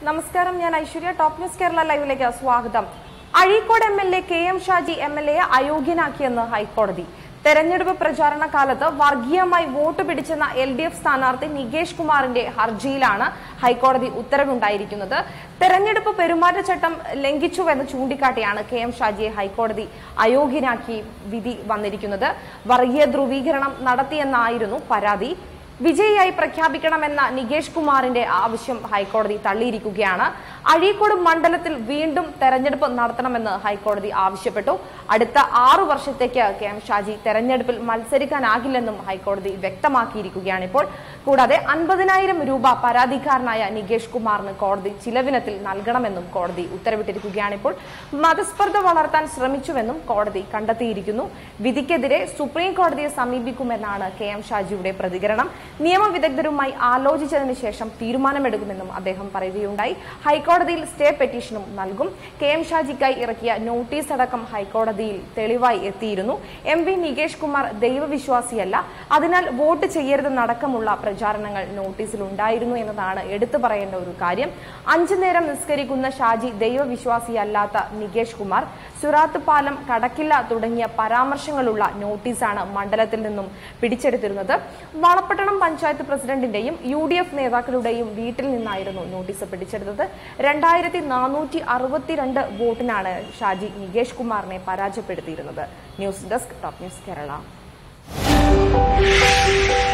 നമസ്കാരം ഞാൻ Aishwarya top news Kerala ലൈവിലേക്ക് സ്വാഗതം Azhikode M L A K M Shaji M L എയെ അയോഗ്യനാക്കിയെന്ന് ഹൈക്കോടതി തെരഞ്ഞെടുപ്പ് പ്രചാരണ കാലത്ത് വർഗീയമായി വോട്ട് പിടിച്ചെന്ന എൽ ഡി എഫ് സ്ഥാനാർത്ഥി നികേഷ് കുമാറിന്റെ ഹർജിയിലാണ് ഹൈക്കോടതി ഉത്തരവുണ്ടായിരിക്കുന്നത് തെരഞ്ഞെടുപ്പ് പെരുമാറ്റച്ചട്ടം ലംഘിച്ചുവെന്ന് ചൂണ്ടിക്കാട്ടിയാണ് കെ എം ഷാജിയെ ഹൈക്കോടതി അയോഗ്യനാക്കി വിധി വന്നിരിക്കുന്നത് വർഗീയ ധ്രുവീകരണം നടത്തിയെന്നായിരുന്നു പരാതി വിജയിയായി പ്രഖ്യാപിക്കണമെന്ന നികേഷ് കുമാറിന്റെ ആവശ്യം ഹൈക്കോടതി തള്ളിയിരിക്കുകയാണ് അഴീക്കോട് മണ്ഡലത്തിൽ വീണ്ടും തെരഞ്ഞെടുപ്പ് നടത്തണമെന്ന് ഹൈക്കോടതി ആവശ്യപ്പെട്ടു അടുത്ത ആറു വർഷത്തേക്ക് കെ എം ഷാജി തെരഞ്ഞെടുപ്പിൽ മത്സരിക്കാനാകില്ലെന്നും ഹൈക്കോടതി വ്യക്തമാക്കിയിരിക്കുകയാണ് ഇപ്പോൾ കൂടാതെ അൻപതിനായിരം രൂപ പരാതിക്കാരനായ നികേഷ് കുമാറിന് കോടതി ചിലവിനത്തിൽ നൽകണമെന്നും കോടതി ഉത്തരവിട്ടിരിക്കുകയാണ് ഇപ്പോൾ മതസ്പർദ്ധ വളർത്താൻ ശ്രമിച്ചുവെന്നും കോടതി കണ്ടെത്തിയിരിക്കുന്നു വിധിക്കെതിരെ സുപ്രീം കോടതിയെ സമീപിക്കുമെന്നാണ് കെ എം ഷാജിയുടെ പ്രതികരണം നിയമവിദഗ്ധരുമായി ആലോചിച്ചതിന് ശേഷം തീരുമാനമെടുക്കുമെന്നും അദ്ദേഹം പറയുകയുണ്ടായി ഹൈക്കോടതിയിൽ സ്റ്റേ പെറ്റീഷനും നൽകും കെ എം ഷാജിക്കായി ഇറക്കിയ നോട്ടീസ് അടക്കം ഹൈക്കോടതിയിൽ തെളിവായി എത്തിയിരുന്നു എം പി നികേഷ് കുമാർ ദൈവവിശ്വാസിയല്ല അതിനാൽ വോട്ട് ചെയ്യരുതെന്നടക്കമുള്ള പ്രചാരണങ്ങൾ നോട്ടീസിൽ ഉണ്ടായിരുന്നു എന്നതാണ് എടുത്തു പറയേണ്ട ഒരു കാര്യം അഞ്ചു നേരം നിസ്കരിക്കുന്ന ഷാജി ദൈവവിശ്വാസിയല്ലാത്ത നികേഷ് കുമാർ സുറാത്ത് പാലം കടക്കില്ല തുടങ്ങിയ പരാമർശങ്ങളുള്ള നോട്ടീസാണ് മണ്ഡലത്തിൽ നിന്നും പിടിച്ചെടുത്തിരുന്നത് വളപട്ടണം പഞ്ചായത്ത് പ്രസിഡന്റിന്റെയും യു ഡി എഫ് നേതാക്കളുടെയും വീട്ടിൽ നിന്നായിരുന്നു നോട്ടീസ് പിടിച്ചെടുത്തത് രണ്ടായിരത്തി നാനൂറ്റി അറുപത്തിരണ്ട് വോട്ടിനാണ് ഷാജി നികേഷ് കുമാറിനെ പരാജയപ്പെടുത്തിയിരുന്നത് news desk top news Kerala